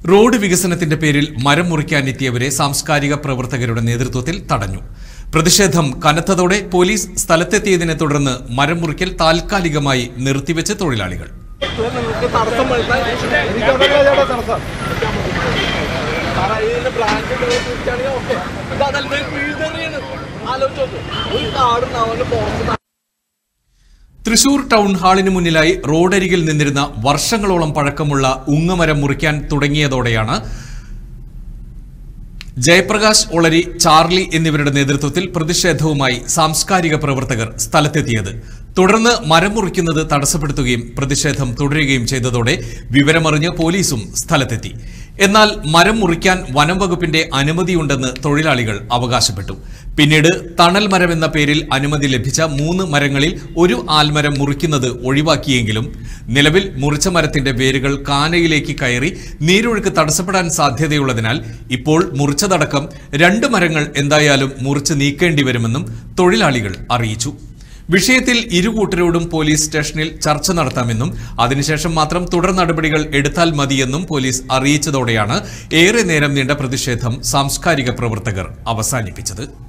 road വികസനത്തിന്റെ പേരിൽ മരം മുറിക്കാനെത്തിയവരെ സാംസ്കാരിക പ്രവർത്തകരുടെ നേതൃത്വത്തിൽ തടഞ്ഞു പ്രതിഷേധം കനത്തതോടെ പോലീസ് സ്ഥലത്തെത്തിയതിനെ തുടർന്ന് മരം മുറിക്കൽ താൽക്കാലികമായി നിർത്തിവെച്ച് തൊഴിലാളികൾ നിങ്ങൾക്ക് തടസ്സം വരുത്താൻ എനിക്കതല്ല ചേട്ടാ തടസ്സം സാറേ, ഇതിന്റെ ബ്രാൻഡ് തിരിച്ചാണെങ്കിൽ ഓക്കെ ഇതല്ല വീഴ്തറിയാണ് ആലോചിച്ച് നോക്ക് ഒരു കാടുണ്ടാവുന്ന പുറത്ത് തൃശൂർ ടൗൺ ഹാളിന് മുന്നിലായി റോഡരികിൽ നിന്നിരുന്ന വർഷങ്ങളോളം പഴക്കമുള്ള ഉങ്ങമരം മുറിക്കാൻ തുടങ്ങിയതോടെയാണ് ജയപ്രകാശ് ഒളരി ചാർലി എന്നിവരുടെ നേതൃത്വത്തിൽ പ്രതിഷേധവുമായി സാംസ്കാരിക പ്രവർത്തകർ സ്ഥലത്തെത്തിയത് തുടർന്ന് മരം മുറിക്കുന്നത് തടസ്സപ്പെടുത്തുകയും പ്രതിഷേധം തുടരുകയും ചെയ്തതോടെ വിവരമറിഞ്ഞ് പോലീസും സ്ഥലത്തെത്തി എന്നാൽ മരം മുറിക്കാൻ വനം വകുപ്പിന്റെ അനുമതിയുണ്ടെന്ന് തൊഴിലാളികൾ അവകാശപ്പെട്ടു പിന്നീട് തണൽ മരം എന്ന പേരിൽ അനുമതി ലഭിച്ച മൂന്ന് മരങ്ങളിൽ ഒരു ആൽമരം മുറിക്കുന്നത് ഒഴിവാക്കിയെങ്കിലും നിലവിൽ മുറിച്ച മരത്തിന്റെ വേരുകൾ കാനയിലേക്ക് കയറി നീരൊഴുക്ക് തടസ്സപ്പെടാൻ സാധ്യതയുള്ളതിനാൽ ഇപ്പോൾ മുറിച്ചതടക്കം രണ്ട് മരങ്ങൾ എന്തായാലും മുറിച്ച് നീക്കേണ്ടി വരുമെന്നും തൊഴിലാളികൾ അറിയിച്ചു വിഷയത്തിൽ ഇരുകൂട്ടരോടും പോലീസ് സ്റ്റേഷനിൽ ചർച്ച നടത്താമെന്നും അതിനുശേഷം മാത്രം തുടർ നടപടികൾ എടുത്താൽ മതിയെന്നും പോലീസ് അറിയിച്ചതോടെയാണ് ഏറെ നേരം നീണ്ട പ്രതിഷേധം സാംസ്കാരിക പ്രവർത്തകർ അവസാനിപ്പിച്ചത്